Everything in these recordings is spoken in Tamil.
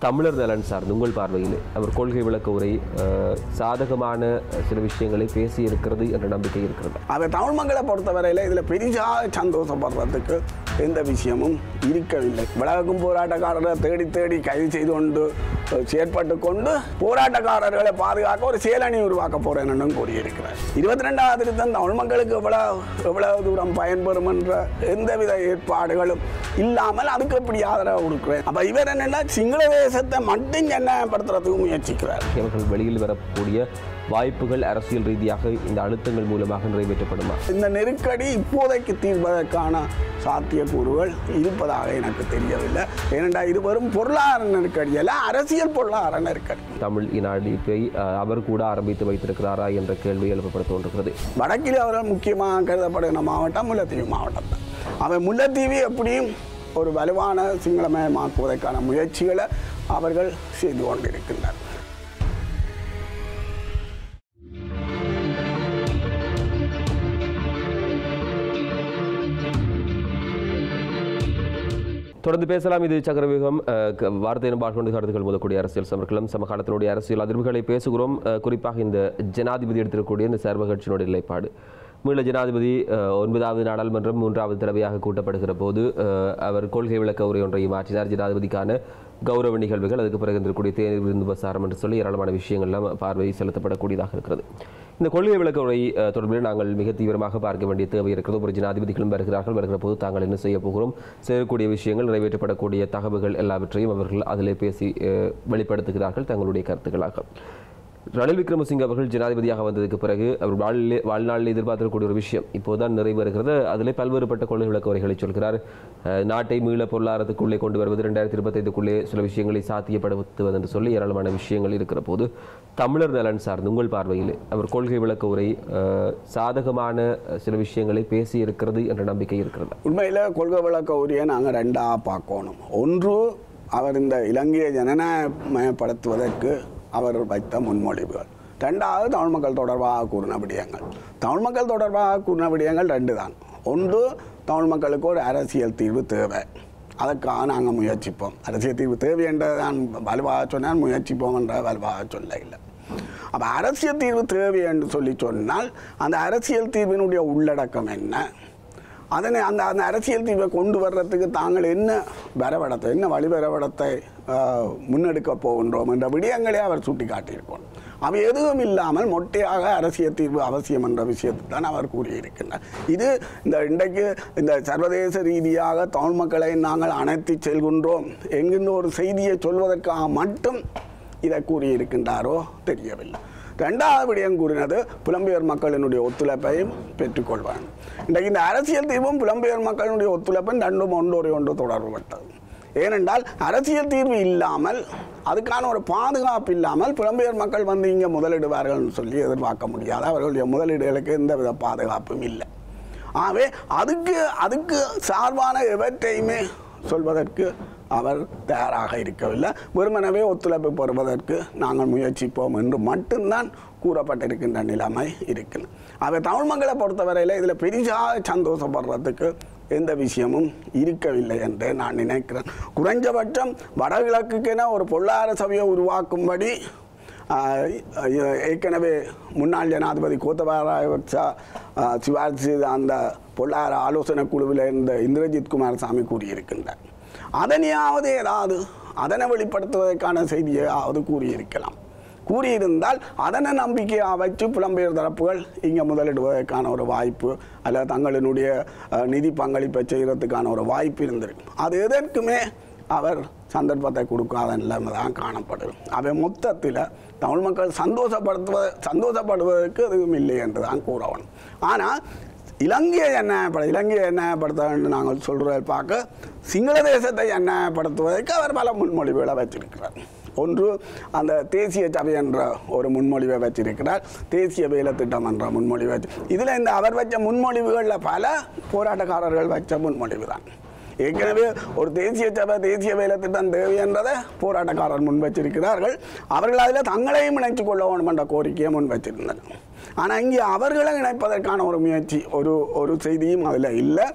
தமிழர் நலன் சார்ந்து உங்கள் பார்வையில் அவர் கொள்கை விளக்க உரை அஹ், சாதகமான சில விஷயங்களை பேசி இருக்கிறது என்ற நம்பிக்கை இருக்கிறது அதை தமிழ் மக்களை பொறுத்தவரையில் இதில் பெரிதாக சந்தோஷப்படுறதுக்கு எந்த விஷயமும் இருக்கவில்லை விலகும் போராட்டக்காரரை தேடி தேடி கைது செய்து கொண்டு அஹ், செயற்பட்டு கொண்டு போராட்டக்காரர்களை பாதுகாக்க ஒரு செயலணி உருவாக்க போறேன் என்றும் கூறியிருக்கிறார் இருபத்தி ரெண்டாவது திருத்தம் தமிழ் மக்களுக்கு எவ்வளவு எவ்வளவு தூரம் பயன்பெறும் என்ற எந்தவித ஏற்பாடுகளும் இல்லாமல் அதுக்கு எப்படி ஆதரவு கொடுக்குறேன் அப்போ இவர் என்னன்னா சிங்கள தேசத்தை மட்டும் சென்னப்படுத்துறதுக்கு முயற்சிக்கிறார் அவர்கள் வெளியில் வரக்கூடிய வாய்ப்புகள் அரசியல் ரீதியாக இந்த அழுத்தங்கள் மூலமாக நிறைவேற்றப்படுமா இந்த நெருக்கடி இப்போதைக்கு தீர்ப்பதற்கான சாத்தியக்கூறுகள் இருப்பதாக எனக்கு தெரியவில்லை ஏனென்றால் இது வெறும் பொருளாதார நெருக்கடி அல்ல அரசியல் பொருளாதார நெருக்கடி தமிழ் இன அழிப்பை அஹ், அவர் கூட ஆரம்பித்து வைத்திருக்கிறாரா என்ற கேள்வி எழுப்பப்பட தோன்றுகிறது வடக்கில் அவர்கள் முக்கியமாக கருதப்படுகிற மாவட்டம் முல்லைத்தீவு மாவட்டம் தான் அவன் முல்லைத்தீவு எப்படியும் ஒரு வலுவான சிங்களமயமாக்குவதற்கான முயற்சிகளை அவர்கள் செய்து கொண்டிருக்கின்றனர் தொடர்ந்து பேசலாம் இது சக்கரவியூகம் அஹ், க- வார்த்தை பாட்கொண்டு கருத்துக்கள் முதக்கூடிய அரசியல் சமர்களும் சமகாலத்தினுடைய அரசியல் அதிர்வுகளை பேசுகிறோம் அஹ், குறிப்பாக இந்த ஜனாதிபதி எடுத்திருக்கக்கூடிய இந்த சர்வ கட்சியினுடைய நிலைப்பாடு மீள ஜனாதிபதி அஹ், ஒன்பதாவது நாடாளுமன்றம் மூன்றாவது தடவையாக கூட்டப்படுகிற போது அஹ், அவர் கொள்கை விளக்க உரை ஒன்றை மாற்றினார் ஜனாதிபதிக்கான கௌரவ நிகழ்வுகள் அதுக்கு பிறகு இருக்கக்கூடிய தேநீர் விருந்து பிரசாரம் என்று சொல்லி ஏராளமான விஷயங்கள்லாம் பார்வை செலுத்தப்படக்கூடியதாக இருக்கிறது இந்த கொள்கை விளக்க உரை அஹ், தொடர்பில் நாங்கள் மிக தீவிரமாக பார்க்க வேண்டிய தேவை இருக்கிறது ஒரு ஜனாதிபதிகளும் வருகிறார்கள் வருகிற போது தாங்கள் என்ன செய்ய போகிறோம் செய்யக்கூடிய விஷயங்கள் நிறைவேற்றப்படக்கூடிய தகவல்கள் எல்லாவற்றையும் அவர்கள் அதிலே பேசி அஹ், வெளிப்படுத்துகிறார்கள் தங்களுடைய கருத்துக்களாக ரணில் விக்ரமசிங்க அவர்கள் ஜனாதிபதியாக வந்ததுக்கு பிறகு அவர் வாழ்நிலை வாழ்நாளில் எதிர்பார்த்திருக்கக்கூடிய ஒரு விஷயம் இப்போதான் நிறைவேறுகிறது அதிலே பல்வேறுபட்ட கொள்கை விளக்க உரைகளை சொல்கிறார் அஹ், நாட்டை மீள பொருளாதாரத்துக்குள்ளே கொண்டு வருவது ரெண்டாயிரத்தி இருபத்தைந்துக்குள்ளே சில விஷயங்களை சாத்தியப்படுத்துவது என்று சொல்லி ஏராளமான விஷயங்கள் இருக்கிற போது தமிழர் நலன் சார்ந்து உங்கள் பார்வையில் அவர் கொள்கை விளக்க உரை அஹ், சாதகமான சில விஷயங்களை பேசி இருக்கிறது என்ற நம்பிக்கை இருக்கிறது உண்மையில் கொள்கை விளக்க உரிய நாங்கள் ரெண்டாக பார்க்கணும் ஒன்று அவர் இந்த இலங்கையை ஜனநாயகமயப்படுத்துவதற்கு அவர் வைத்த முன்மொழிவுகள் ரெண்டாவது தமிழ் மக்கள் தொடர்பாக கூறின விடயங்கள் தமிழ் மக்கள் தொடர்பாக கூறின விடயங்கள் ரெண்டு தான் ஒன்று தமிழ் மக்களுக்கு ஒரு அரசியல் தீர்வு தேவை அதற்காக நாங்கள் முயற்சிப்போம் அரசியல் தீர்வு தேவை என்றதை நான் வலுவாக சொன்னால் முயற்சிப்போம் என்ற வலுவாக சொல்ல இல்லை அப்போ அரசியல் தீர்வு தேவை என்று சொல்லி சொன்னால் அந்த அரசியல் தீர்வினுடைய உள்ளடக்கம் என்ன அதனை அந்த அந்த அரசியல் தீர்வை கொண்டு வர்றதுக்கு தாங்கள் என்ன வரவடத்தை என்ன வழிவரவடத்தை ஆஹ், முன்னெடுக்க போகின்றோம் என்ற விடயங்களை அவர் சுட்டி காட்டியிருக்கோம் அவை எதுவும் இல்லாமல் மொட்டையாக அரசியல் தீர்வு அவசியம் என்ற விஷயத்தை தான் அவர் கூறியிருக்கின்றார் இது இந்த இன்றைக்கு இந்த சர்வதேச ரீதியாக தமிழ் மக்களை நாங்கள் அணைத்து செல்கின்றோம் என்கின்ற ஒரு செய்தியை சொல்வதற்காக மட்டும் இதை கூறியிருக்கின்றாரோ தெரியவில்லை ரெண்டாவது விடயம் கூறினது புலம்பெயர் மக்களினுடைய ஒத்துழைப்பையும் பெற்றுக்கொள்வாங்க இன்றைக்கு இந்த அரசியல் தீர்வும் புலம்பெயர் மக்களினுடைய ஒத்துழைப்பும் ரெண்டும் ஒன்றோடு ஒன்று தொடர்புபட்டது ஏனென்றால் அரசியல் தீர்வு இல்லாமல் அதுக்கான ஒரு பாதுகாப்பு இல்லாமல் புலம்பெயர் மக்கள் வந்து இங்கே முதலிடுவார்கள்னு சொல்லி எதிர்பார்க்க முடியாது அவர்களுடைய முதலீடுகளுக்கு எந்தவித பாதுகாப்பும் இல்லை ஆகவே அதுக்கு அதுக்கு சார்பான எவற்றையுமே சொல்வதற்கு அவர் தயாராக இருக்கவில்லை வெறுமனவே ஒத்துழைப்பு பெறுவதற்கு நாங்கள் முயற்சிப்போம் என்று மட்டும்தான் கூறப்பட்டிருக்கின்ற நிலைமை இருக்குது அவர் தமிழ் மக்களை பொறுத்தவரையில் இதில் பெரிதாக சந்தோஷப்படுறதுக்கு எந்த விஷயமும் இருக்கவில்லை என்று நான் நினைக்கிறேன் குறைஞ்சபட்சம் வடகிழக்குக்கென ஒரு பொருளாதார சபையை உருவாக்கும்படி ஆஹ் ஏற்கனவே முன்னாள் ஜனாதிபதி கோத்தபாய ராஜபக்சா ஆஹ் சிபாரிசு செய்த அந்த பொருளாதார ஆலோசனை குழுவில் இருந்த இந்திரஜித் குமாரசாமி கூறியிருக்கின்றார் அதனையாவது ஏதாவது அதனை வெளிப்படுத்துவதற்கான செய்தியாவது கூறியிருக்கலாம் கூறியிருந்தால் அதனை நம்பிக்கையாக வச்சு புலம்பெயர் தரப்புகள் இங்கே முதலிடுவதற்கான ஒரு வாய்ப்பு அல்லது தங்களினுடைய அஹ், நிதி பங்களிப்பை செய்கிறதுக்கான ஒரு வாய்ப்பு இருந்திருக்கு அது எதற்குமே அவர் சந்தர்ப்பத்தை கொடுக்காத நிலைமை தான் காணப்படுது அவை மொத்தத்தில் தமிழ் மக்கள் சந்தோஷப்படுத்துவ சந்தோஷப்படுவதற்கு எதுவும் இல்லை என்று தான் கூறணும் ஆனால் இலங்கையை எண்ணப்படுத்த இலங்கையை எண்ணப்படுத்த வேண்டும் நாங்கள் சொல்கிறத பார்க்க சிங்கள தேசத்தை எண்ணப்படுத்துவதற்கு அவர் பல முன்மொழிவுகளை வச்சிருக்கிறார் ஒன்று அந்த தேசிய சபை என்ற ஒரு முன்மொழிவை வச்சிருக்கிறார் தேசிய வேலை திட்டம் என்ற முன்மொழிவை வச்சு இதில் இந்த அவர் வச்ச முன்மொழிவுகளில் பல போராட்டக்காரர்கள் வச்ச முன்மொழிவு தான் ஏற்கனவே ஒரு தேசிய சபை தேசிய வேலை திட்டம் தேவை என்றதை போராட்டக்காரர் முன் வச்சிருக்கிறார்கள் அவர்கள் அதில் தங்களையும் இணைத்துக் கொள்ள வேண்டும் என்ற கோரிக்கையை முன் வச்சிருந்தனர் ஆனால் இங்கே அவர்களை இணைப்பதற்கான ஒரு முயற்சி ஒரு ஒரு செய்தியும் அதில் இல்லை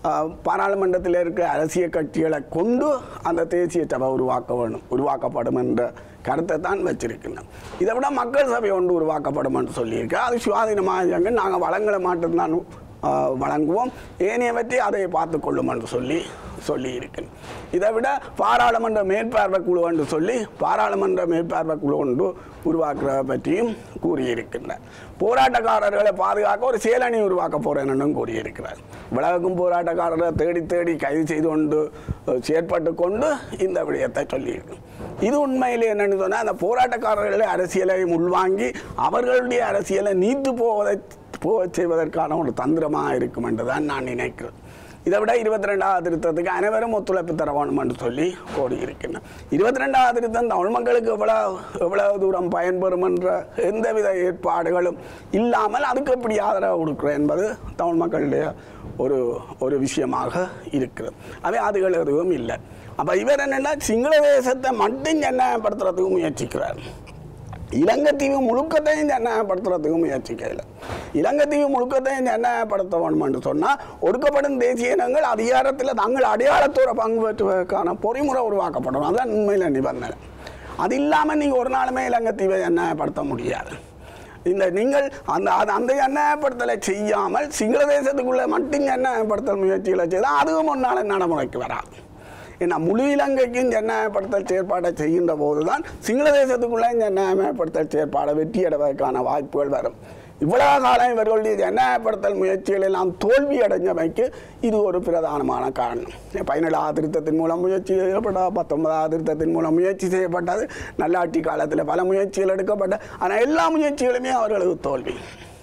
அஹ், பாராளுமன்றத்தில் இருக்க அரசியல் கட்சிகளை கொண்டு அந்த தேசிய சபை உருவாக்க வேணும் உருவாக்கப்படும் என்ற கருத்தை தான் வச்சிருக்கின்றோம் இதை விட மக்கள் சபை ஒன்று உருவாக்கப்படும் என்று சொல்லியிருக்கேன் அது சுயாதீனமாக நாங்கள் வளங்களை மட்டும்தான் ஆஹ் வழங்குவோம் ஏனையவற்றை அதை பார்த்து கொள்ளும் என்று சொல்லி சொல்லி இருக்கேன் இதை விட பாராளுமன்ற மேற்பார்வை குழு என்று சொல்லி பாராளுமன்ற மேற்பார்வை குழு ஒன்று உருவாக்குறத பற்றியும் கூறியிருக்கின்றார் போராட்டக்காரர்களை பாதுகாக்க ஒரு செயலணி உருவாக்க போறேன் என்றும் கூறியிருக்கிறார் விலகும் போராட்டக்காரரை தேடி தேடி கைது செய்து கொண்டு அஹ், செயற்பட்டு கொண்டு இந்த விடயத்தை சொல்லியிருக்கு இது உண்மையில் என்னன்னு சொன்னால் அந்த போராட்டக்காரர்களை அரசியலை உள்வாங்கி அவர்களுடைய அரசியலை நீத்து போவதை போகச் செய்வதற்கான ஒரு தந்திரமாக இருக்கும் என்று தான் நான் நினைக்கிறேன் இதை விட இருபத்தி ரெண்டாவது திருத்தத்துக்கு அனைவரும் ஒத்துழைப்பு தர வேண்டும் என்று சொல்லி கோரியிருக்கின்றேன் இருபத்தி ரெண்டாவது திருத்தம் தமிழ் மக்களுக்கு எவ்வளவு எவ்வளவு தூரம் பயன்பெறும் என்ற எந்தவித ஏற்பாடுகளும் இல்லாமல் அதுக்கு எப்படி ஆதரவு கொடுக்குறேன் என்பது தமிழ் மக்களுடைய ஒரு ஒரு விஷயமாக இருக்கிறது அவை அதுகள் எதுவும் இல்லை அப்போ இவர் என்னென்னா சிங்கள தேசத்தை மட்டும் ஜனநாயகப்படுத்துறதுக்கு முயற்சிக்கிறார் இலங்கைத்தீவு முழுக்கத்தையும் ஜனநாயகப்படுத்துறதுக்கு முயற்சிக்கல இலங்கைத்தீவு முழுக்கத்தையும் ஜனநாயகப்படுத்த வேண்டும் என்று சொன்னால் ஒடுக்கப்படும் தேசிய இனங்கள் அதிகாரத்தில் தங்கள் அடையாளத்தோட பங்கு பெற்றுவதற்கான பொறிமுறை உருவாக்கப்படும் அதுதான் உண்மையில் நிபந்தனை அது இல்லாமல் நீங்கள் ஒரு நாளுமே இலங்கைத்தீவை ஜனநாயகப்படுத்த முடியாது இந்த நீங்கள் அந்த அது அந்த எண்ணப்படுத்தலை செய்யாமல் சிங்கள தேசத்துக்குள்ளே மட்டும் எண்ணப்படுத்தல் முயற்சிகளை செய்தால் அதுவும் முன்னால் நடைமுறைக்கு வராது ஏன்னா முழு இலங்கைக்கும் ஜனநாயகப்படுத்தல் செயற்பாடை செய்கின்ற போது தான் சிங்கள தேசத்துக்குள்ளே ஜனநாயகப்படுத்தல் செயற்பாடை வெற்றியடைவதற்கான வாய்ப்புகள் வரும் இவ்வளவு காலம் இவர்களுடைய ஜனநாயகப்படுத்தல் முயற்சிகள் எல்லாம் தோல்வி அடைஞ்சமைக்கு இது ஒரு பிரதானமான காரணம் பதினேழாவது திருத்தத்தின் மூலம் முயற்சி செய்யப்பட்ட பத்தொன்பதாவது திருத்தத்தின் மூலம் முயற்சி செய்யப்பட்டது நல்லாட்சி காலத்தில் பல முயற்சிகள் எடுக்கப்பட்ட ஆனால் எல்லா முயற்சிகளுமே அவர்களுக்கு தோல்வி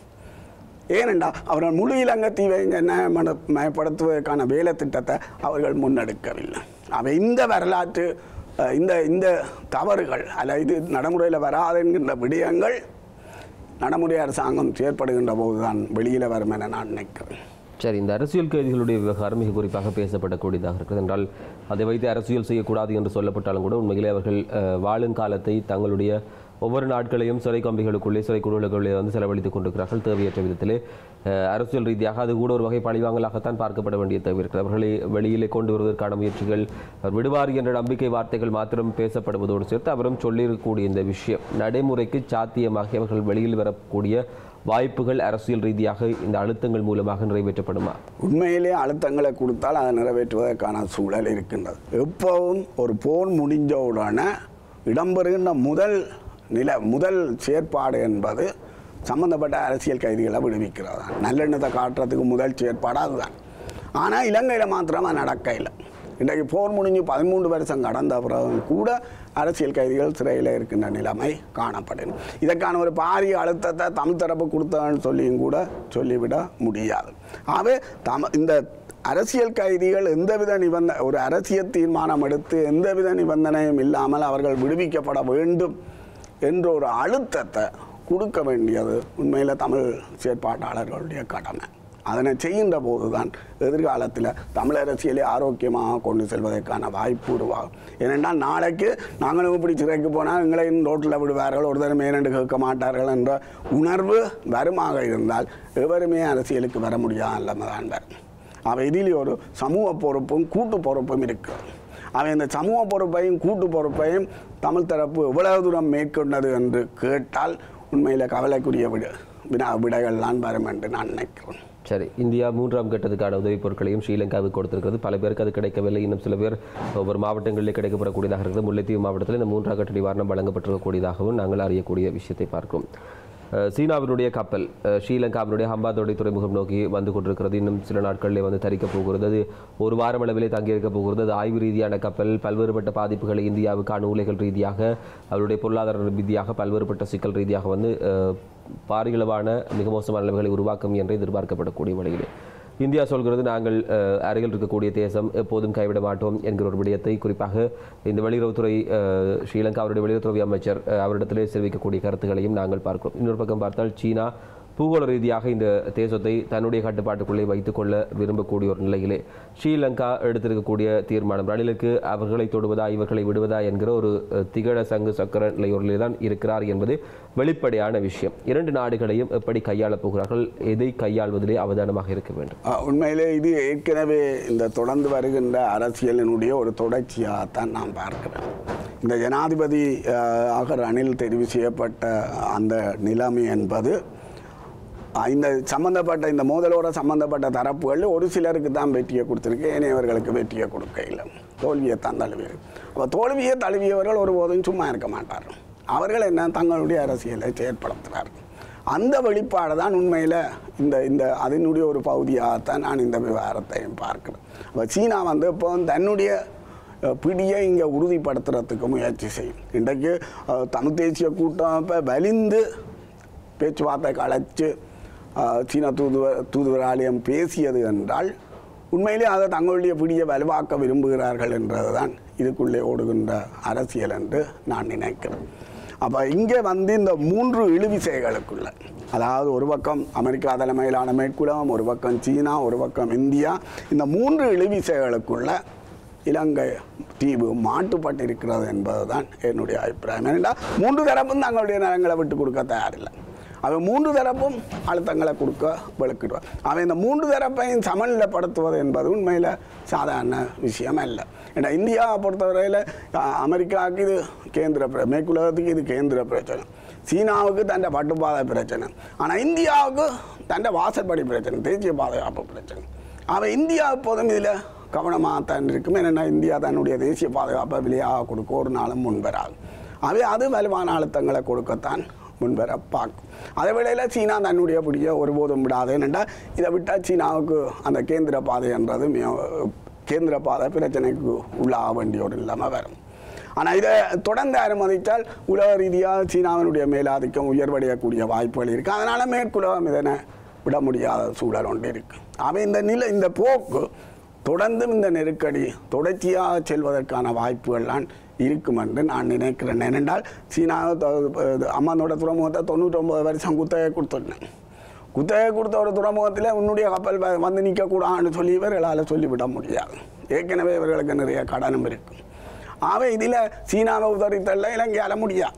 ஏனென்றா அவர்கள் முழு இலங்கை தீவை மயப்படுத்துவதற்கான வேலை திட்டத்தை அவர்கள் முன்னெடுக்கவில்லை அவை இந்த வரலாற்று அஹ், இந்த இந்த தவறுகள் அல்ல இது நடைமுறையில் வராது என்கின்ற விடயங்கள் நடைமுறை அரசாங்கம் செயற்படுகின்ற போதுதான் வெளியில் வரும் என நான் நினைக்கிறேன் சரி இந்த அரசியல் கைதிகளுடைய விவகாரம் மிக குறிப்பாக பேசப்படக்கூடியதாக இருக்கிறது என்றால் அதை வைத்து அரசியல் செய்யக்கூடாது என்று சொல்லப்பட்டாலும் கூட உண்மையிலே அவர்கள் அஹ், வாழும் காலத்தை தங்களுடைய ஒவ்வொரு நாட்களையும் சிறை கம்பிகளுக்குள்ளே சிறை குழுக்களுக்குள்ளே வந்து செலவழித்துக் கொண்டிருக்கிறார்கள் தேவையற்ற விதத்திலே அஹ், அரசியல் ரீதியாக அது கூட ஒரு வகை பழிவாங்கலாகத்தான் பார்க்கப்பட வேண்டிய தேவை இருக்கிறது அவர்களை வெளியிலே கொண்டு வருவதற்கான முயற்சிகள் அவர் விடுவார் என்ற நம்பிக்கை வார்த்தைகள் மாத்திரம் பேசப்படுவதோடு சேர்த்து அவரும் சொல்லியிருக்கக்கூடிய இந்த விஷயம் நடைமுறைக்கு சாத்தியமாகி அவர்கள் வெளியில் வரக்கூடிய வாய்ப்புகள் அரசியல் ரீதியாக இந்த அழுத்தங்கள் மூலமாக நிறைவேற்றப்படுமா உண்மையிலே அழுத்தங்களை கொடுத்தால் அதை நிறைவேற்றுவதற்கான சூழல் இருக்கின்றது எப்பவும் ஒரு போர் முடிஞ்ச உடனே இடம்பெறுகின்ற முதல் நில முதல் செயற்பாடு என்பது சம்பந்தப்பட்ட அரசியல் கைதிகளை விடுவிக்கிறது தான் நல்லெண்ணத்தை காட்டுறதுக்கு முதல் செயற்பாடு அதுதான் ஆனால் இலங்கையில் மாத்திரம் அது நடக்க இல்லை இன்றைக்கு போர் முடிஞ்சு பதிமூன்று வருஷம் கடந்த பிறகு கூட அரசியல் கைதிகள் சிறையில் இருக்கின்ற நிலைமை காணப்படும் இதற்கான ஒரு பாரிய அழுத்தத்தை தமிழ் தரப்பு கொடுத்தன்னு சொல்லியும் கூட சொல்லிவிட முடியாது ஆகவே தம இந்த அரசியல் கைதிகள் எந்தவித நிபந்தனை ஒரு அரசியல் தீர்மானம் எடுத்து எந்தவித நிபந்தனையும் இல்லாமல் அவர்கள் விடுவிக்கப்பட வேண்டும் என்ற ஒரு அழுத்தத்தை கொடுக்க வேண்டியது உண்மையில் தமிழ் செயற்பாட்டாளர்களுடைய கடமை அதனை செய்கின்ற போதுதான் எதிர்காலத்தில் தமிழ் அரசியலை ஆரோக்கியமாக கொண்டு செல்வதற்கான வாய்ப்பு உருவாகும் ஏனென்றால் நாளைக்கு நாங்களும் இப்படி சிறைக்கு போனால் எங்களையும் ரோட்டில் விடுவார்கள் ஒருத்தர் மேலண்டு கேட்க மாட்டார்கள் என்ற உணர்வு வருமாக இருந்தால் எவருமே அரசியலுக்கு வர முடியாத நிலைமைதான் வரும் அவை இதில் ஒரு சமூக பொறுப்பும் கூட்டு பொறுப்பும் இருக்கிறது அவை இந்த சமூக பொறுப்பையும் கூட்டு பொறுப்பையும் தமிழ் தரப்பு எவ்வளவு தூரம் மேற்கொண்டது என்று கேட்டால் உண்மையில் கவலைக்குரிய விட வினா விடைகள் தான் வரும் என்று நான் நினைக்கிறேன் சரி இந்தியா மூன்றாம் கட்டத்துக்கான உதவிப் பொருட்களையும் ஸ்ரீலங்காவுக்கு கொடுத்திருக்கிறது பல பேருக்கு அது கிடைக்கவில்லை இன்னும் சில பேர் ஒவ்வொரு மாவட்டங்களிலே கிடைக்கப்படக்கூடியதாக இருக்கிறது முல்லைத்தீவு மாவட்டத்தில் இந்த மூன்றாம் கட்ட நிவாரணம் வழங்கப்பட்டிருக்கக்கூடியதாகவும் நாங்கள் அறியக்கூடிய விஷயத்தை பார்க்கிறோம் அஹ், சீனாவினுடைய கப்பல் அஹ், ஸ்ரீலங்காவினுடைய ஹம்பாந்தோடை துறைமுகம் நோக்கி வந்து கொண்டிருக்கிறது இன்னும் சில நாட்களிலே வந்து தரிக்கப் போகிறது அது ஒரு வாரம் அளவிலே தங்கியிருக்க போகிறது அது ஆய்வு ரீதியான கப்பல் பல்வேறுபட்ட பாதிப்புகளை இந்தியாவுக்கான ஊலைகள் ரீதியாக அவருடைய பொருளாதார ரீதியாக பல்வேறுபட்ட சிக்கல் ரீதியாக வந்து அஹ், பாரியளவான மிக மோசமான நிலைமைகளை உருவாக்கும் என்று எதிர்பார்க்கப்படக்கூடிய வழியிலே இந்தியா சொல்கிறது நாங்கள் அஹ், அருகில் இருக்கக்கூடிய தேசம் எப்போதும் கைவிட மாட்டோம் என்கிற ஒரு விடயத்தை குறிப்பாக இந்த வெளியுறவுத்துறை அஹ், ஸ்ரீலங்கா அவருடைய வெளியுறவுத்துறை அமைச்சர் அஹ், அவரிடத்திலே தெரிவிக்கக்கூடிய கருத்துக்களையும் நாங்கள் பார்க்கிறோம் இன்னொரு பக்கம் பார்த்தால் சீனா பூகோள ரீதியாக இந்த தேசத்தை தன்னுடைய கட்டுப்பாட்டுக்குள்ளே வைத்துக்கொள்ள விரும்பக்கூடிய ஒரு நிலையிலே ஸ்ரீலங்கா எடுத்திருக்கக்கூடிய தீர்மானம் ரணிலுக்கு அவர்களை தொடுவதா இவர்களை விடுவதா என்கிற ஒரு அஹ், திகழ சங்கு சக்கர நிலையொருளிலே தான் இருக்கிறார் என்பது வெளிப்படையான விஷயம் இரண்டு நாடுகளையும் எப்படி கையாளப் போகிறார்கள் எதை கையாள்வதிலே அவதானமாக இருக்க வேண்டும் அஹ், உண்மையிலே இது ஏற்கனவே இந்த தொடர்ந்து வருகின்ற அரசியலினுடைய ஒரு தொடர்ச்சியாகத்தான் நான் பார்க்கிறேன் இந்த ஜனாதிபதி அஹ், ஆக ரணில் தெரிவு செய்யப்பட்ட அந்த நிலைமை என்பது அஹ், இந்த சம்பந்தப்பட்ட இந்த மோதலோட சம்பந்தப்பட்ட தரப்புகள் ஒரு சிலருக்கு தான் வெற்றியை கொடுத்துருக்கு ஏனையவர்களுக்கு வெற்றியை கொடுக்க இல்லை தோல்வியை தான் தழுவியது அப்போ தோல்வியை தழுவியவர்கள் ஒருபோதும் சும்மா இருக்க மாட்டார்கள் அவர்கள் என்ன தங்களுடைய அரசியலை செயற்படுத்துகிறார்கள் அந்த வெளிப்பாடு தான் உண்மையில் இந்த இந்த அதனுடைய ஒரு பகுதியாகத்தான் நான் இந்த விவகாரத்தையும் பார்க்கிறேன் அப்போ சீனா வந்து இப்போ தன்னுடைய அஹ், பிடியை இங்கே உறுதிப்படுத்துறதுக்கு முயற்சி செய்யும் இன்றைக்கு அஹ், தமிழ் தேசிய கூட்டம் இப்போ வலிந்து பேச்சுவார்த்தை கலைச்சு அஹ், சீன தூதுவர் தூதுவர் ஆலயம் பேசியது என்றால் உண்மையிலே அதை தங்களுடைய பிடியை வலுவாக்க விரும்புகிறார்கள் என்றதுதான் இதுக்குள்ளே ஓடுகின்ற அரசியல் என்று நான் நினைக்கிறேன் அப்போ இங்கே வந்து இந்த மூன்று இழுவிசைகளுக்குள்ள அதாவது ஒரு பக்கம் அமெரிக்கா தலைமையிலான மேற்குலகம் ஒரு பக்கம் சீனா ஒரு பக்கம் இந்தியா இந்த மூன்று இழுவிசைகளுக்குள்ள இலங்கை தீவு மாட்டுப்பட்டிருக்கிறது என்பதுதான் என்னுடைய அபிப்பிராயம் ஏனென்றால் மூன்று தரப்பும் தங்களுடைய நலங்களை விட்டு கொடுக்க தயாரில்லை அவன் மூன்று தரப்பும் அழுத்தங்களை கொடுக்க வெளுக்கிடுவான் அவன் இந்த மூன்று தரப்பையும் சமநிலைப்படுத்துவது என்பது உண்மையில் சாதாரண விஷயம் அல்ல ஏன்னா இந்தியாவை பொறுத்தவரையில் அஹ், அமெரிக்காவுக்கு இது கேந்திர பிர மேற்குலகத்துக்கு இது கேந்திர பிரச்சனை சீனாவுக்கு தண்ட பட்டுப்பாதை பிரச்சனை ஆனால் இந்தியாவுக்கு தண்ட வாசற்படி பிரச்சனை தேசிய பாதுகாப்பு பிரச்சனை அவன் இந்தியா எப்போதும் இதில் கவனமாக தான் இருக்கும் ஏன்னா இந்தியா தன்னுடைய தேசிய பாதுகாப்பை வெளியாக கொடுக்க ஒரு நாளும் முன்வராது அவை அது வலுவான அழுத்தங்களை கொடுக்கத்தான் முன்வர பார்க்கும் அதே வேளையில் சீனா தன்னுடைய பிடிய ஒருபோதும் விடாது என்னென்னா இதை விட்டால் சீனாவுக்கு அந்த கேந்திர பாதை என்றது மிக- கேந்திர பாதை பிரச்சனைக்கு உள்ளாக வேண்டிய ஒரு நிலைமை வரும் ஆனால் இதை தொடர்ந்து அனுமதித்தால் உலக ரீதியாக சீனாவினுடைய மேலாதிக்கம் உயர்வடையக்கூடிய வாய்ப்புகள் இருக்குது அதனால் மேற்குலகம் இதனை விட முடியாத சூழல் ஒன்று இருக்கு அவன் இந்த நிலை இந்த போக்கு தொடர்ந்தும் இந்த நெருக்கடி தொடர்ச்சியாக செல்வதற்கான வாய்ப்புகள்லாம் இருக்கும் என்று நான் நினைக்கிறேன் ஏனென்றால் சீனா அம்மானோட துறைமுகத்தை தொண்ணூற்றொம்பது வருஷம் குத்தகை கொடுத்துருந்தேன் குத்தகை கொடுத்த ஒரு துறைமுகத்தில் உன்னுடைய கப்பல் வ- வந்து நிற்கக்கூடாதுன்னு சொல்லி இவர்களால் சொல்லிவிட முடியாது ஏற்கனவே இவர்களுக்கு நிறைய கடனும் இருக்கும் ஆகவே இதில் சீனாவை உதறித்தள்ள இலங்கையால் முடியாது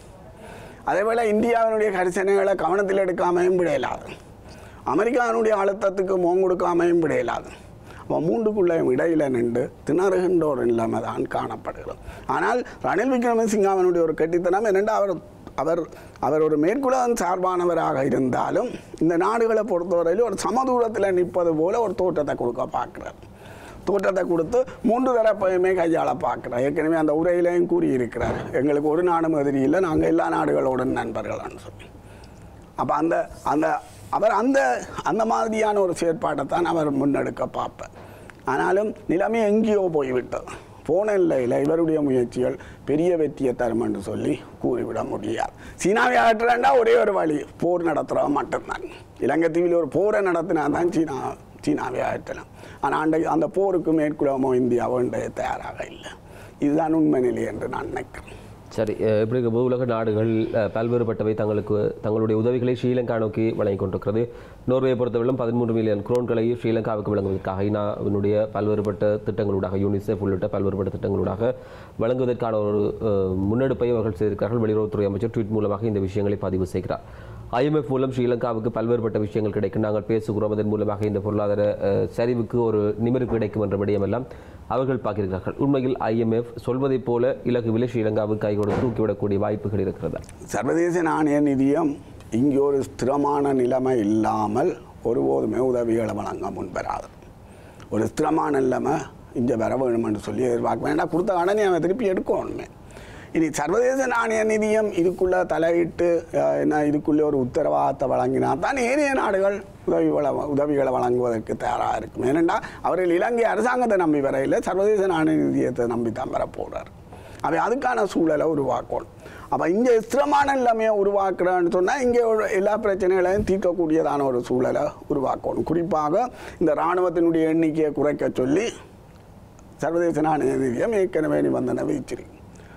அதேபோல் இந்தியாவினுடைய கரிசனைகளை கவனத்தில் எடுக்காமையும் விடையலாது அமெரிக்காவினுடைய அழுத்தத்துக்கு மோங் கொடுக்காமையும் விடையலாது அப்போ மூன்றுக்குள்ளேயும் இடையில நின்று திணறுகின்ற ஒரு நிலைமை தான் காணப்படுகிறது ஆனால் ரணில் விக்ரமசிங்காவினுடைய ஒரு கெட்டித்தனம் என்னென்று அவர் அவர் அவர் ஒரு மேற்குலகம் சார்பானவராக இருந்தாலும் இந்த நாடுகளை பொறுத்தவரையில் ஒரு சமதூரத்தில் நிற்பது போல ஒரு தோற்றத்தை கொடுக்க பார்க்குறார் தோற்றத்தை கொடுத்து மூன்று தரப்பையுமே கையாள பார்க்குறார் ஏற்கனவே அந்த உரையிலையும் கூறியிருக்கிறார் எங்களுக்கு ஒரு நாடும் எதிரி இல்லை நாங்கள் எல்லா நாடுகளோடும் நண்பர்கள்னு சொல்லி அப்போ அந்த அந்த அவர் அந்த அந்த மாதிரியான ஒரு செயற்பாட்டை தான் அவர் முன்னெடுக்க பார்ப்பார் ஆனாலும் நிலைமை எங்கேயோ போய்விட்டது போன இல்லையில் இவருடைய முயற்சிகள் பெரிய வெற்றியை தரும் என்று சொல்லி கூறிவிட முடியாது சீனாவை அகற்றுறா ஒரே ஒரு வழி போர் நடத்துகிறவன் மட்டும்தான் இலங்கை தீவில் ஒரு போரை நடத்தினா தான் சீனா சீனாவை அகற்றலாம் ஆனால் அன்றைக்கு அந்த போருக்கு மேற்குலகமோ இந்தியாவோ இன்றைய தயாராக இல்லை இதுதான் உண்மை நிலை என்று நான் நினைக்கிறேன் சரி அஹ் இப்படி இருக்கும்போது உலக நாடுகள் அஹ், பல்வேறுபட்டவை தங்களுக்கு தங்களுடைய உதவிகளை ஸ்ரீலங்கா நோக்கி வழங்கி கொண்டிருக்கிறது நோர்வேயை பொறுத்தவரையிலும் பதிமூன்று மில்லியன் குரோன்களை ஸ்ரீலங்காவுக்கு வழங்குவதற்காக ஐநாவினுடைய பல்வேறுபட்ட திட்டங்களூடாக யூனிசெஃப் உள்ளிட்ட பல்வேறுபட்ட திட்டங்களூடாக வழங்குவதற்கான ஒரு அஹ், முன்னெடுப்பை அவர்கள் செய்திருக்கிறார்கள் வெளியுறவுத்துறை அமைச்சர் ட்வீட் மூலமாக இந்த விஷயங்களை பதிவு செய்கிறார் ஐஎம்எஃப் மூலம் ஸ்ரீலங்காவுக்கு பல்வேறுபட்ட விஷயங்கள் கிடைக்கும் நாங்கள் பேசுகிறோம் அதன் மூலமாக இந்த பொருளாதார அஹ், சரிவுக்கு ஒரு நிமிர்வு கிடைக்கும் என்ற விடயமெல்லாம் அவர்கள் பார்க்கிறார்கள் உண்மையில் ஐஎம்எஃப் சொல்வதைப் போல இலகுவிலே ஸ்ரீலங்காவுக்கு கை கொடுத்து தூக்கிவிடக்கூடிய வாய்ப்புகள் இருக்கிறதா சர்வதேச நாணய நிதியம் இங்கே ஒரு ஸ்திரமான நிலைமை இல்லாமல் ஒருபோதுமே உதவிகளை வழங்க முன்வராது ஒரு ஸ்திரமான நிலைமை இங்கே வர வேணும்னு சொல்லி எதிர்பார்க்க வேண்டாம் கொடுத்த கடனை அவன் திருப்பி எடுக்கணுமே இனி சர்வதேச நாணய நிதியம் இதுக்குள்ளே தலையிட்டு அஹ், என்ன இதுக்குள்ளே ஒரு உத்தரவாதத்தை வழங்கினா தான் ஏனைய நாடுகள் உதவி வள உதவிகளை வழங்குவதற்கு தயாராக இருக்கும் ஏனென்றால் அவர்கள் இலங்கை அரசாங்கத்தை நம்பி வரையில் சர்வதேச நாணய நிதியத்தை நம்பி தான் வர போகிறார் அவை அதுக்கான சூழலை உருவாக்கணும் அப்போ இங்கே ஸ்திரமான நிலைமையை உருவாக்குறான்னு சொன்னால் இங்கே ஒரு எல்லா பிரச்சனைகளையும் தீர்க்கக்கூடியதான ஒரு சூழலை உருவாக்கணும் குறிப்பாக இந்த இராணுவத்தினுடைய எண்ணிக்கையை குறைக்க சொல்லி சர்வதேச நாணய நிதியம் ஏற்கனவே நிபந்தனை விதிச்சிருக்கு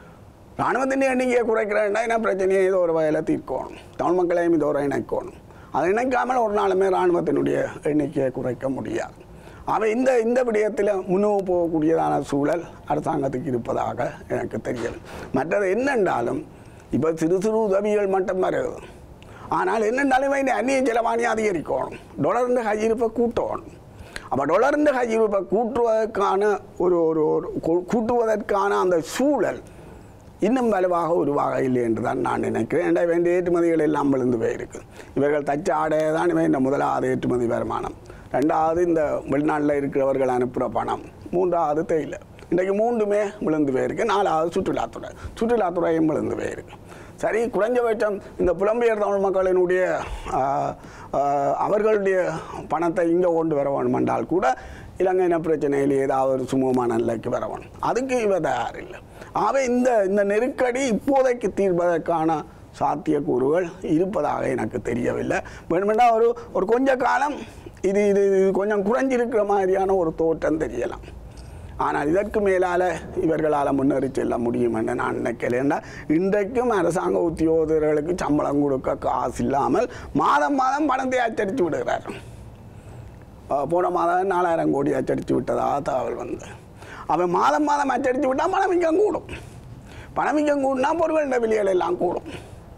இராணுவத்தின் எண்ணிக்கையை குறைக்கிறேன்னா என்ன பிரச்சனையை ஏதோ ஒரு வகையில் தீர்க்கணும் தமிழ் மக்களையும் இதோட இணைக்கணும் அதை நினைக்காமல் ஒரு நாளுமே இராணுவத்தினுடைய எண்ணிக்கையை குறைக்க முடியாது அவை இந்த இந்த விடயத்தில் முன்னோக்கு போகக்கூடியதான சூழல் அரசாங்கத்துக்கு இருப்பதாக எனக்கு தெரியல மற்றது என்னென்றாலும் இப்போ சிறு சிறு உதவிகள் மட்டும் வருது ஆனால் என்னென்றாலும் இந்த அந்நிய செலவாணி அதிகரிக்கணும் டொலர்ந்து கையிருப்பை கூட்டணும் அப்போ டொலர்ந்து கையிருப்பை கூட்டுவதற்கான ஒரு ஒரு ஒரு கூ- கூட்டுவதற்கான அந்த சூழல் இன்னும் வலுவாக உருவாக இல்லை என்று தான் நான் நினைக்கிறேன் ஏன்டா வேண்டிய ஏற்றுமதிகள் எல்லாம் விழுந்து போயிருக்கு இவர்கள் தச்ச ஆடையை தான் இவன் இந்த முதலாவது ஏற்றுமதி வருமானம் ரெண்டாவது இந்த வெளிநாட்டில் இருக்கிறவர்கள் அனுப்புகிற பணம் மூன்றாவது தேயிலை இன்றைக்கு மூன்றுமே விழுந்து போயிருக்கு நாலாவது சுற்றுலாத்துறை சுற்றுலாத்துறையும் விழுந்து போயிருக்கு சரி குறைஞ்சபட்சம் இந்த புலம்பெயர் தமிழ் மக்களினுடைய ஆ, ஆ, அவர்களுடைய பணத்தை இங்கே கொண்டு வர வேண்டும் என்றால் கூட இலங்கை இன பிரச்சனையில் ஏதாவது ஒரு சுமூகமான நிலைக்கு வர வேணும் அதுக்கு இவ தயார் இல்லை ஆகவே இந்த இந்த நெருக்கடி இப்போதைக்கு தீர்ப்பதற்கான சாத்தியக்கூறுகள் இருப்பதாக எனக்கு தெரியவில்லை வேணுமெண்டா ஒரு ஒரு கொஞ்ச காலம் இது இது இது கொஞ்சம் குறைஞ்சிருக்கிற மாதிரியான ஒரு தோற்றம் தெரியலாம் ஆனால் இதற்கு மேலால் இவர்களால் முன்னேறி செல்ல முடியும் என்று நான் நினைக்கிறேன் இன்றைக்கும் அரசாங்க உத்தியோகர்களுக்கு சம்பளம் கொடுக்க காசு இல்லாமல் மாதம் மாதம் பணத்தை அச்சடித்து விடுகிறார் அஹ் போன மாதம் நாலாயிரம் கோடி அச்சடித்து விட்டதாக தகவல் வந்து அவன் மாதம் மாதம் அச்சடித்து விட்டால் பணமிக்கம் கூடும் பணமிக்கம் கூடினா பொருட்களின் விலைகள் எல்லாம் கூடும்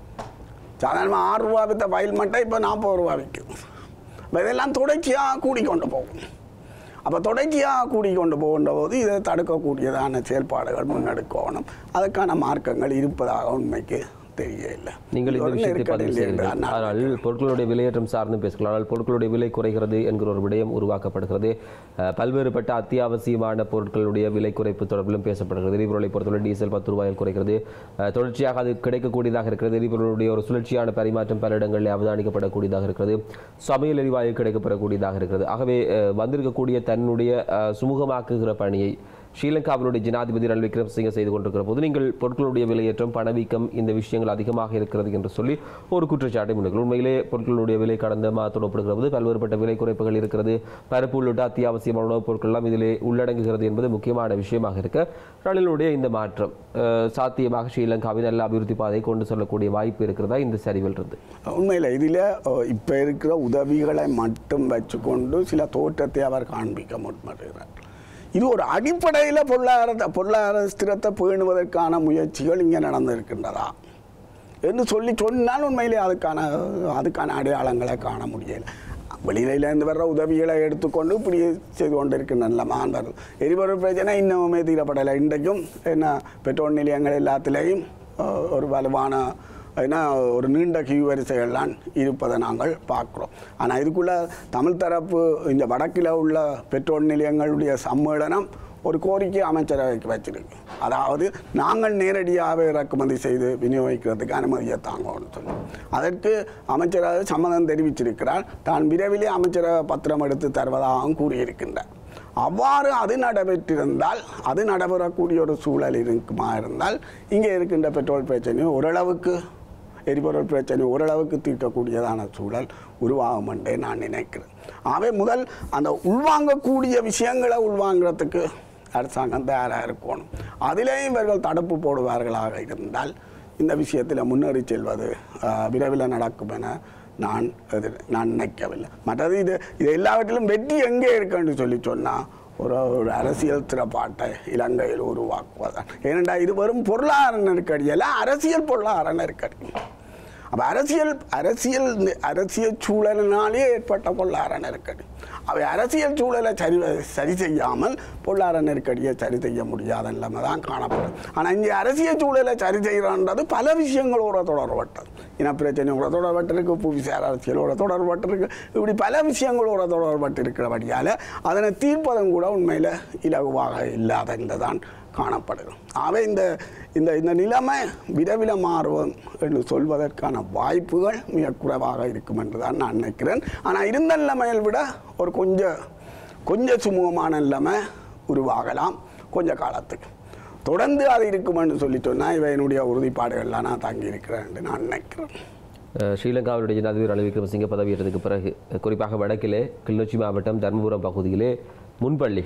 சாதாரணமாக ஆறு ரூபா வித்த பயில் மட்டும் இப்போ நாற்பது ரூபா விற்கும் அப்ப இதெல்லாம் தொடர்ச்சியாக கூடிக்கொண்டு போகும் அப்போ தொடர்ச்சியாக கூடிக்கொண்டு போகின்ற போது இதை தடுக்கக்கூடியதான செயல்பாடுகள் முன்னெடுக்கணும் அதுக்கான மார்க்கங்கள் இருப்பதாக உண்மைக்கு தெரியவில்லை நீங்கள் இந்த இது ஒரு விஷயத்தை பதிவு நெருக்கடியில் என்று செய்கிறீர்கள் நான் ஆனால் பொருட்களுடைய விலையேற்றம் சார்ந்து பேசலாம் ஆனால் பொருட்களுடைய விலை குறைகிறது என்கிற ஒரு விடயம் உருவாக்கப்படுகிறது அஹ், பல்வேறுபட்ட அத்தியாவசியமான பொருட்களுடைய விலை குறைப்பு தொடர்பிலும் பேசப்படுகிறது எரிபொருளை பொறுத்தவரை டீசல் பத்து ரூபாயில் குறைக்கிறது அஹ், தொடர்ச்சியாக அது கிடைக்கக்கூடியதாக இருக்கிறது எரிபொருளுடைய ஒரு சுழற்சியான பரிமாற்றம் பல இடங்களில் அவதானிக்கப்படக்கூடியதாக இருக்கிறது சமையல் எரிவாயு கிடைக்கப்படக்கூடியதாக இருக்கிறது ஆகவே அஹ், வந்திருக்கக்கூடிய தன்னுடைய அஹ், சுமூகமாக்குகிற பணியை ஸ்ரீலங்காவினுடைய ஜனாதிபதி ரணில் விக்ரமசிங்க செய்து கொண்டிருக்கிற போது நீங்கள் பொருட்களுடைய விலையேற்றம் பணவீக்கம் இந்த விஷயங்கள் அதிகமாக இருக்கிறது என்று சொல்லி ஒரு குற்றச்சாட்டை முன்வைக்கிறோம் உண்மையிலே பொருட்களுடைய விலை கடந்த மாதத்தோடு ஒப்பிடுகிற போது பல்வேறுபட்ட விலை குறைப்புகள் இருக்கிறது பருப்பு உள்ளிட்ட அத்தியாவசியமான உணவுப் பொருட்கள் எல்லாம் இதிலே உள்ளடங்குகிறது என்பது முக்கியமான விஷயமாக இருக்க ரணிலுடைய இந்த மாற்றம் அஹ், சாத்தியமாக ஸ்ரீலங்காவின் நல்ல அபிவிருத்தி பாதையை கொண்டு செல்லக்கூடிய வாய்ப்பு இருக்கிறதா இந்த சரிவில் இருந்து உண்மையில் இதில் இப்போ இருக்கிற உதவிகளை மட்டும் வச்சுக்கொண்டு சில தோற்றத்தை அவர் காண்பிக்க முற்படுகிறார் இது ஒரு அடிப்படையில் பொருளாதார பொருளாதார ஸ்திரத்தை பேணுவதற்கான முயற்சிகள் இங்கே நடந்திருக்கின்றதா என்று சொல்லி சொன்னால் உண்மையிலே அதுக்கான அதுக்கான அடையாளங்களை காண முடியல வெளியிலேருந்து வர்ற உதவிகளை எடுத்துக்கொண்டு இப்படி செய்து கொண்டிருக்கின்றன மான் வருது எரிபொருள் பிரச்சனை இன்னமுமே தீரப்படலை இன்றைக்கும் என்ன பெட்ரோல் நிலையங்கள் எல்லாத்திலேயும் அஹ், ஒரு வலுவான ஏன்னா ஒரு நீண்ட கியூ வரிசைகள்லாம் இருப்பதை நாங்கள் பார்க்குறோம் ஆனால் இதுக்குள்ள தமிழ் தரப்பு இந்த வடக்கில் உள்ள பெட்ரோல் நிலையங்களுடைய சம்மேளனம் ஒரு கோரிக்கை அமைச்சரவைக்கு வச்சிருக்கு அதாவது நாங்கள் நேரடியாக இறக்குமதி செய்து விநியோகிக்கிறதுக்கு அனுமதியை தாங்கன்னு சொல்லி அதற்கு அமைச்சரவை சம்மதம் தெரிவிச்சிருக்கிறார் தான் விரைவிலே அமைச்சரவை பத்திரம் எடுத்து தருவதாகவும் கூறியிருக்கின்றார் அவ்வாறு அது நடைபெற்றிருந்தால் அது நடைபெறக்கூடிய ஒரு சூழல் இருக்குமா இருந்தால் இங்கே இருக்கின்ற பெட்ரோல் பிரச்சனை ஓரளவுக்கு எரிபொருள் பிரச்சனை ஓரளவுக்கு தீர்க்கக்கூடியதான சூழல் உருவாகும் என்றே நான் நினைக்கிறேன் ஆகவே முதல் அந்த உள்வாங்கக்கூடிய விஷயங்களை உள்வாங்கிறதுக்கு அரசாங்கம் தயாராக இருக்கணும் அதிலேயும் இவர்கள் தடுப்பு போடுவார்களாக இருந்தால் இந்த விஷயத்தில் முன்னேறி செல்வது ஆஹ், விரைவில் நடக்கும் என நான் எதிர் நான் நினைக்கவில்லை மற்றது இது இது எல்லாவற்றிலும் வெற்றி எங்கே இருக்குன்னு சொல்லி சொன்னால் ஒரு ஒரு அரசியல் திறப்பாட்டை இலங்கையில் உருவாக்குவதான் ஏனென்றால் இது வெறும் பொருளாதார நெருக்கடி அல்ல அரசியல் பொருளாதார நெருக்கடி அப்போ அரசியல் அரசியல் நெ- அரசியல் சூழலினாலே ஏற்பட்ட பொருளாதார நெருக்கடி அவை அரசியல் சூழலை சரி சரி செய்யாமல் பொருளாதார நெருக்கடியை சரி செய்ய முடியாத நிலைமை தான் காணப்படும் ஆனால் இங்கே அரசியல் சூழலை சரி செய்கிறான்றது பல விஷயங்களோட தொடர்பட்டது இனப்பிரச்சனையோட தொடர்பட்டிருக்கு புவிசார் அரசியலோட தொடர்பட்டிருக்கு இப்படி பல விஷயங்களோட தொடர்பட்டிருக்கிறபடியால் அதனை தீர்ப்பதும் கூட உண்மையில் இலகுவாக இல்லாத தான் காணப்படுகிறது ஆகவே இந்த இந்த இந்த நிலைமை விரைவில் மாறும் என்று சொல்வதற்கான வாய்ப்புகள் மிக குறைவாக இருக்கும் என்று தான் நான் நினைக்கிறேன் ஆனால் இருந்த நிலைமையை விட ஒரு கொஞ்சம் கொஞ்சம் சுமூகமான நிலைமை உருவாகலாம் கொஞ்ச காலத்துக்கு தொடர்ந்து அது இருக்கும் என்று சொல்லி சொன்னால் இவை என்னுடைய உறுதிப்பாடுகள்லாம் நான் தங்கி இருக்கிறேன் என்று நான் நினைக்கிறேன் அஹ் ஸ்ரீலங்காவுடைய ஜனாதிபதி ரணில் விக்ரமசிங்க பதவியேற்றதுக்கு பிறகு அஹ் குறிப்பாக வடக்கிலே கிளிநொச்சி மாவட்டம் தர்மபுரம் பகுதியிலே முன்பள்ளிகள்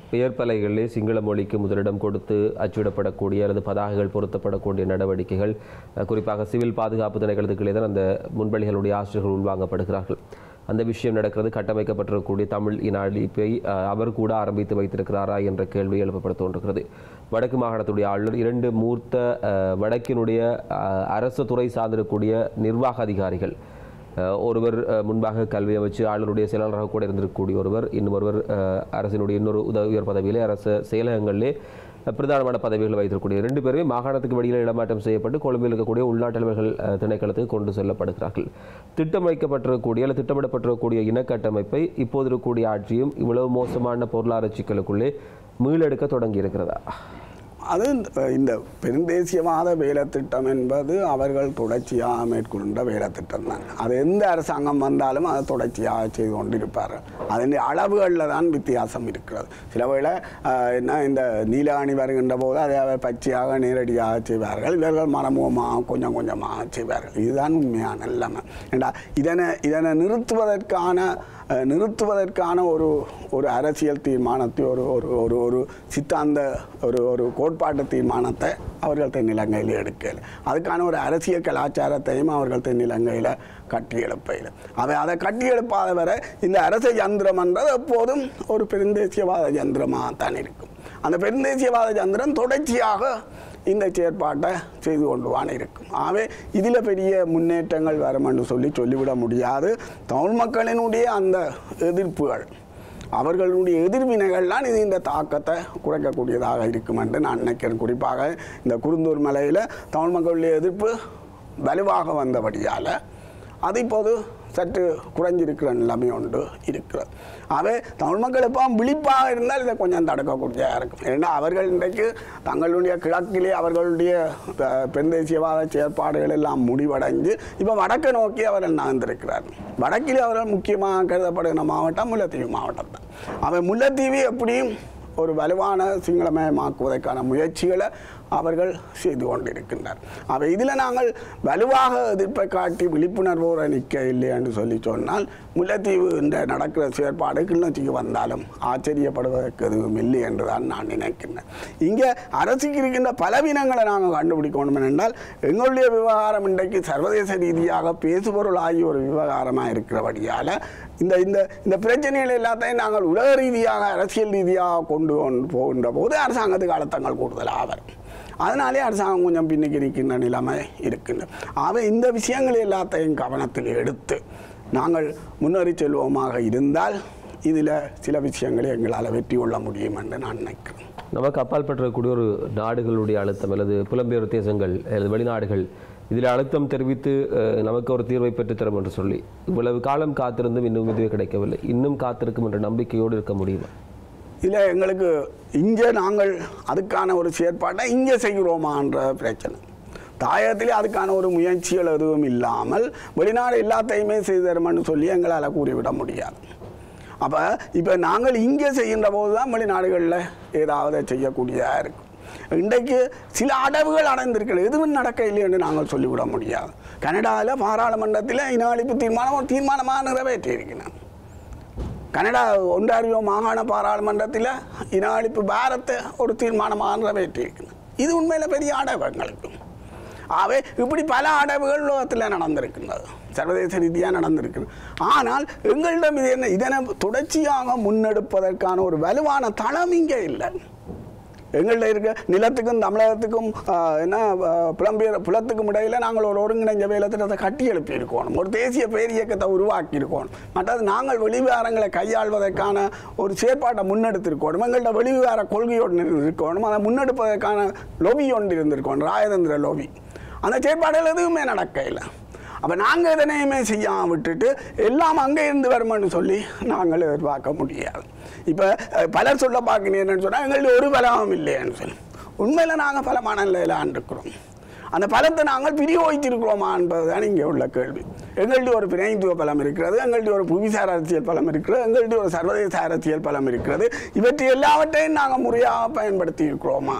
பெயர் பலகைகளிலே சிங்கள மொழிக்கு முதலிடம் கொடுத்து அச்சிடப்படக்கூடிய அல்லது பதாகைகள் பொருத்தப்படக்கூடிய நடவடிக்கைகள் அஹ், குறிப்பாக சிவில் பாதுகாப்பு திணைக்களத்துக்களே தான் அந்த முன்பள்ளிகளுடைய ஆசிரியர்கள் உள்வாங்கப்படுகிறார்கள் அந்த விஷயம் நடக்கிறது கட்டமைக்கப்பட்டிருக்கக்கூடிய தமிழ் இன அழிப்பை அஹ், அவர் கூட ஆரம்பித்து வைத்திருக்கிறாரா என்ற கேள்வி எழுப்பப்பட தோன்றுகிறது வடக்கு மாகாணத்துடைய ஆளுநர் இரண்டு மூர்த்த அஹ், வடக்கினுடைய அஹ், அரசு துறை சார்ந்திருக்கக்கூடிய நிர்வாக அதிகாரிகள் அஹ், ஒருவர் அஹ், முன்பாக கல்வி அமைச்சு ஆளுநருடைய செயலாளராக கூட இருந்திருக்கக்கூடிய ஒருவர் இன்னும் ஒருவர் அஹ், அரசினுடைய இன்னொரு உதவி உயர் பதவியிலே அரசு செயலகங்களிலே அஹ், பிரதானமான பதவிகள் வைத்திருக்கக்கூடிய ரெண்டு பேருமே மாகாணத்துக்கு வெளியில் இடமாற்றம் செய்யப்பட்டு கொழும்பில் இருக்கக்கூடிய உள்நாட்டு அலுவல்கள் அஹ், திணைக்களத்துக்கு கொண்டு செல்லப்படுகிறார்கள் திட்டமைக்கப்பட்டிருக்கக்கூடிய அல்லது திட்டமிடப்பட்டிருக்கக்கூடிய இனக்கட்டமைப்பை இப்போது இருக்கக்கூடிய ஆட்சியும் இவ்வளவு மோசமான பொருளாதார சிக்கலுக்குள்ளே மீளெடுக்க தொடங்கி இருக்கிறதா அது இந்த- இந்த பெருந்தேசியவாத வேலை திட்டம் என்பது அவர்கள் தொடர்ச்சியாக மேற்கொண்ட வேலை திட்டம் தான் அது எந்த அரசாங்கம் வந்தாலும் அதை தொடர்ச்சியாக செய்து கொண்டிருப்பார்கள் அதன் அளவுகளில் தான் வித்தியாசம் இருக்கிறது சில வேளை ஆஹ், என்ன இந்த நீலாணி வருகின்ற போது அதை அவர் பச்சையாக நேரடியாக செய்வார்கள் இவர்கள் மறைமுகமாக கொஞ்சம் கொஞ்சமாக செய்வார்கள் இதுதான் உண்மையான நிலைமை ஏண்டா இதனை இதனை நிறுத்துவதற்கான அஹ், நிறுத்துவதற்கான ஒரு ஒரு அரசியல் தீர்மானத்தை ஒரு ஒரு ஒரு ஒரு சித்தாந்த ஒரு ஒரு கோட்பாட்டு தீர்மானத்தை அவர்கள் தென்னிலங்கையில் எடுக்கல அதுக்கான ஒரு அரசியல் கலாச்சாரத்தையும் அவர்கள் தென்னிலங்கையில் கட்டி எழுப்பையில் அவை அதை கட்டி எழுப்பாத வரை இந்த அரச யந்திரம்ன்றது எப்போதும் ஒரு பெருந்தேசியவாத யந்திரமாக தான் இருக்கும் அந்த பெருந்தேசியவாத யந்திரம் தொடர்ச்சியாக இந்த செயற்பாட்டை செய்து கொண்டு வான இருக்கும் ஆகவே இதில் பெரிய முன்னேற்றங்கள் வரும் என்று சொல்லி சொல்லிவிட முடியாது தமிழ் மக்களினுடைய அந்த எதிர்ப்புகள் அவர்களுடைய எதிர்வினைகள்லாம் இது இந்த தாக்கத்தை குறைக்கக்கூடியதாக இருக்கும் என்று நான் நினைக்கிறேன் குறிப்பாக இந்த குருந்தூர் மலையில் தமிழ் மக்களுடைய எதிர்ப்பு வலுவாக வந்தபடியால் அது இப்போது சற்று குறைஞ்சிருக்கிற நிலைமை ஒன்று இருக்கிறது ஆகவே தமிழ் மக்கள் எப்போ விழிப்பாக இருந்தால் இதை கொஞ்சம் தடுக்கக்கூடியதாக இருக்கும் ஏன்னா அவர்கள் இன்றைக்கு தங்களுடைய கிழக்கிலே அவர்களுடைய அஹ், பெருந்தேசியவாத செயற்பாடுகள் எல்லாம் முடிவடைஞ்சு இப்போ வடக்கு நோக்கி அவர்கள் நகர்ந்திருக்கிறார்கள் வடக்கிலே அவர்கள் முக்கியமாக கருதப்படுகிற மாவட்டம் முல்லைத்தீவு மாவட்டம் தான் அவன் முல்லைத்தீவு எப்படியும் ஒரு வலுவான சிங்களமயமாக்குவதற்கான முயற்சிகளை அவர்கள் செய்து கொண்டிருக்கின்றனர் அவை இதில் நாங்கள் வலுவாக எதிர்ப்பை காட்டி விழிப்புணர்வோடு நிற்க இல்லை என்று சொல்லி சொன்னால் முல்லைத்தீவு என்ற நடக்கிற செயற்பாடு கிளிநொச்சிக்கு வந்தாலும் ஆச்சரியப்படுவதற்கு எதுவும் இல்லை என்று தான் நான் நினைக்கின்றேன் இங்கே அரசுக்கு இருக்கின்ற பலவீனங்களை நாங்கள் கண்டுபிடிக்கணும் என்றால் எங்களுடைய விவகாரம் இன்றைக்கு சர்வதேச ரீதியாக பேசுபொருளாகி ஒரு விவகாரமாக இருக்கிறபடியால் இந்த இந்த இந்த பிரச்சனைகள் எல்லாத்தையும் நாங்கள் உலக ரீதியாக அரசியல் ரீதியாக கொண்டு கொண்டு போகின்ற போது அரசாங்கத்துக்கு அழுத்தங்கள் கூடுதலாக வரும் அதனாலே அரசாங்கம் கொஞ்சம் பின்னுக்கு இருக்கின்ற நிலைமை இருக்கின்றது ஆக இந்த விஷயங்கள் எல்லாத்தையும் கவனத்தில் எடுத்து நாங்கள் முன்னேறி செல்வோமாக இருந்தால் இதில் சில விஷயங்களை எங்களால் வெற்றி கொள்ள முடியும் என்று நான் நினைக்கிறேன் நமக்கு அப்பால் பெற்றக்கூடிய ஒரு நாடுகளுடைய அழுத்தம் அல்லது புலம்பெயர் தேசங்கள் அல்லது வெளிநாடுகள் இதில் அழுத்தம் தெரிவித்து அஹ், நமக்கு ஒரு தீர்வை பெற்றுத்தரும் என்று சொல்லி இவ்வளவு காலம் காத்திருந்தும் இன்னும் இதுவே கிடைக்கவில்லை இன்னும் காத்திருக்கும் என்ற நம்பிக்கையோடு இருக்க முடியுமா இதில் எங்களுக்கு இங்கே நாங்கள் அதுக்கான ஒரு செயற்பாட்டை இங்கே செய்கிறோமான்ற பிரச்சனை தாயகத்திலே அதுக்கான ஒரு முயற்சிகள் எதுவும் இல்லாமல் வெளிநாடு எல்லாத்தையுமே செய்து தருமென்னு சொல்லி எங்களால் கூறிவிட முடியாது அப்போ இப்போ நாங்கள் இங்கே செய்கின்ற போது தான் வெளிநாடுகளில் ஏதாவது செய்யக்கூடியதாக இருக்கும் இன்றைக்கு சில அடவுகள் அடைந்திருக்கிறது எதுவும் நடக்க இல்லை என்று நாங்கள் சொல்லிவிட முடியாது கனடாவில் பாராளுமன்றத்தில் இன அழிப்பு தீர்மானம் ஒரு தீர்மானமாக நிறைவேற்றி இருக்கிறேன் கனடா ஒன்றாரியோ மாகாண பாராளுமன்றத்தில் இன அழிப்பு பாரத்தை ஒரு தீர்மானமாக நிறைவேற்றியிருக்கிறது இது உண்மையில் பெரிய அடைவு எங்களுக்கு ஆகவே இப்படி பல அடைவுகள் உலகத்தில் நடந்திருக்கின்றது சர்வதேச ரீதியாக நடந்திருக்கிறது ஆனால் எங்களிடம் இது என்ன இதனை தொடர்ச்சியாக முன்னெடுப்பதற்கான ஒரு வலுவான தளம் இங்கே இல்லை எங்கள்கிட்ட இருக்க நிலத்துக்கும் தமிழகத்துக்கும் ஆஹ், என்ன ஆஹ், புலம்பெயர் புலத்துக்கும் இடையில நாங்கள் ஒரு ஒருங்கிணைஞ்ச வேலை திட்டத்தை கட்டி எழுப்பி இருக்கணும் ஒரு தேசிய பேர் இயக்கத்தை உருவாக்கி இருக்கணும் மற்றது நாங்கள் வெளிவிகாரங்களை கையாள்வதற்கான ஒரு செயற்பாட்டை முன்னெடுத்திருக்கணும் எங்கள்கிட்ட வெளிவிகார கொள்கையோடு இருக்கணும் அதை முன்னெடுப்பதற்கான லொபி ஒன்று இருந்திருக்கணும் ராயதந்திர லொபி அந்த செயற்பாடுகள் எதுவுமே நடக்க இல்லை அப்போ நாங்கள் எதனையுமே செய்யாமல் விட்டுட்டு எல்லாம் அங்கே இருந்து வருமானு சொல்லி நாங்கள் எதிர்பார்க்க முடியாது இப்போ அஹ், பலர் சொல்ல பார்க்கணும் என்னன்னு சொன்னால் எங்களுக்கு ஒரு பலமும் இல்லைன்னு சொல்லி உண்மையில் நாங்கள் பலமான நிலையில் ஆண்டிருக்கிறோம் அந்த பலத்தை நாங்கள் பிரியோகித்திருக்கிறோமா என்பதுதான் இங்கே உள்ள கேள்வி எங்கள்கிட்ட ஒரு பிணைத்துவ பலம் இருக்கிறது எங்கள்கிட்ட ஒரு புவிசார் அரசியல் பலம் இருக்கிறது எங்கள்கிட்ட ஒரு சர்வதேச அரசியல் பலம் இருக்கிறது இவற்றை எல்லாவற்றையும் நாங்கள் முறையாக பயன்படுத்தி இருக்கிறோமா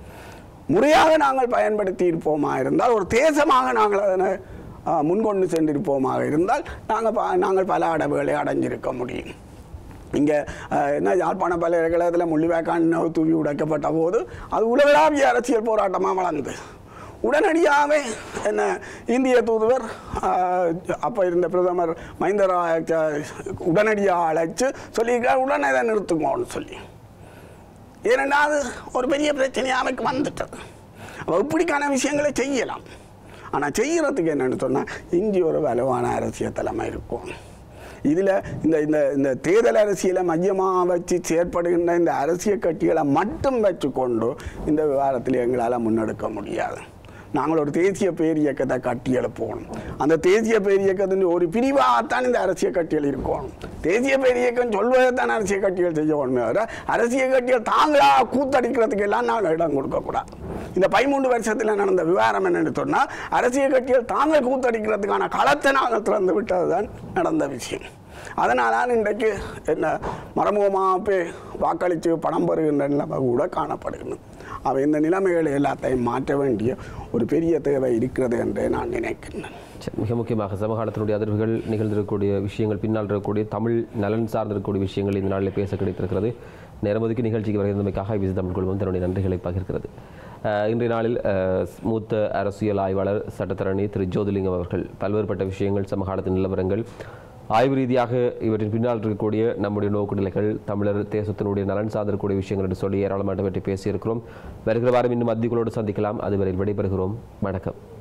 முறையாக நாங்கள் பயன்படுத்தி இருப்போமா இருந்தால் ஒரு தேசமாக நாங்கள் அதனை ஆ, முன்கொண்டு சென்றிருப்போமாக இருந்தால் நாங்கள் ப- நாங்கள் பல அடவுகளை அடைஞ்சிருக்க முடியும் இங்கே என்ன யாழ்ப்பாண பல்கலைக்கழகத்தில் முள்ளிவாய்க்கான் தூவி உடைக்கப்பட்ட போது அது உலகளாவிய அரசியல் போராட்டமாக வளர்ந்து உடனடியாகவே என்ன இந்திய தூதுவர் அப்போ இருந்த பிரதமர் மஹிந்த ராஜ உடனடியாக அழைச்சு சொல்லியிருக்கார் உடனே இதை நிறுத்துங்கன்னு சொல்லி ஏனென்றால் அது ஒரு பெரிய பிரச்சனையாக வந்துட்டது அப்போ இப்படிக்கான விஷயங்களை செய்யலாம் ஆனால் செய்கிறதுக்கு என்னென்னு சொன்னால் இங்கே ஒரு வலுவான அரசியல் தலைமை இருக்கும் இதில் இந்த இந்த இந்த தேர்தல் அரசியலை மையமாக வச்சு செயற்படுகின்ற இந்த அரசியல் கட்சிகளை மட்டும் வச்சுக்கொண்டு இந்த விவகாரத்தில் எங்களால் முன்னெடுக்க முடியாது நாங்கள் ஒரு தேசிய பேரியக்கத்தை கட்டி எழுப்பணும் அந்த தேசிய பேரியக்கத்தின் ஒரு பிரிவாகத்தான் இந்த அரசியல் கட்சிகள் இருக்கணும் தேசிய பேரியக்கம் சொல்வதைத்தான் அரசியல் கட்சிகள் செய்யணும் தவிர அரசியல் கட்சிகள் தாங்களாக கூத்தடிக்கிறதுக்கு எல்லாம் நாங்கள் இடம் கொடுக்கக்கூடாது இந்த பதிமூன்று வருஷத்தில் நடந்த விவகாரம் என்னன்னு சொன்னால் அரசியல் கட்சிகள் தாங்கள் கூத்தடிக்கிறதுக்கான களத்தை நாங்கள் திறந்து விட்டது தான் நடந்த விஷயம் அதனால தான் இன்றைக்கு என்ன மறைமுகமாக போய் வாக்களித்து பணம் பெறுகின்ற நிலைமை கூட காணப்படுகிறது அவை இந்த நிலைமைகளை எல்லாத்தையும் மாற்ற வேண்டிய ஒரு பெரிய தேவை இருக்கிறது என்றே நான் நினைக்கின்றேன் சரி, மிக முக்கியமாக சமகாலத்தினுடைய அதிர்வுகள் நிகழ்ந்திருக்கக்கூடிய விஷயங்கள் பின்னால் இருக்கக்கூடிய தமிழ் நலன் சார்ந்திருக்கக்கூடிய விஷயங்கள் இந்த நாளில் பேச கிடைத்திருக்கிறது நேரமதுக்கு நிகழ்ச்சிக்கு வருகின்றமைக்காக விசி தமிழ் குழுமம் தன்னுடைய நன்றிகளை பகிர்கிறது அஹ், இன்றைய நாளில் அஹ், மூத்த அரசியல் ஆய்வாளர் சட்டத்தரணி திரு ஜோதிலிங்கம் அவர்கள் பல்வேறுபட்ட விஷயங்கள் சமகாலத்தின் நிலவரங்கள் ஆய்வு ரீதியாக இவற்றின் பின்னால் இருக்கக்கூடிய நம்முடைய நோக்குநிலைகள் தமிழர் தேசத்தினுடைய நலன் சார்ந்திருக்கக்கூடிய விஷயங்கள் என்று சொல்லி ஏராளமான பற்றி பேசியிருக்கிறோம் வருகிற வாரம் இன்னும் அதிகளோடு சந்திக்கலாம் அதுவரை விடைபெறுகிறோம் வணக்கம்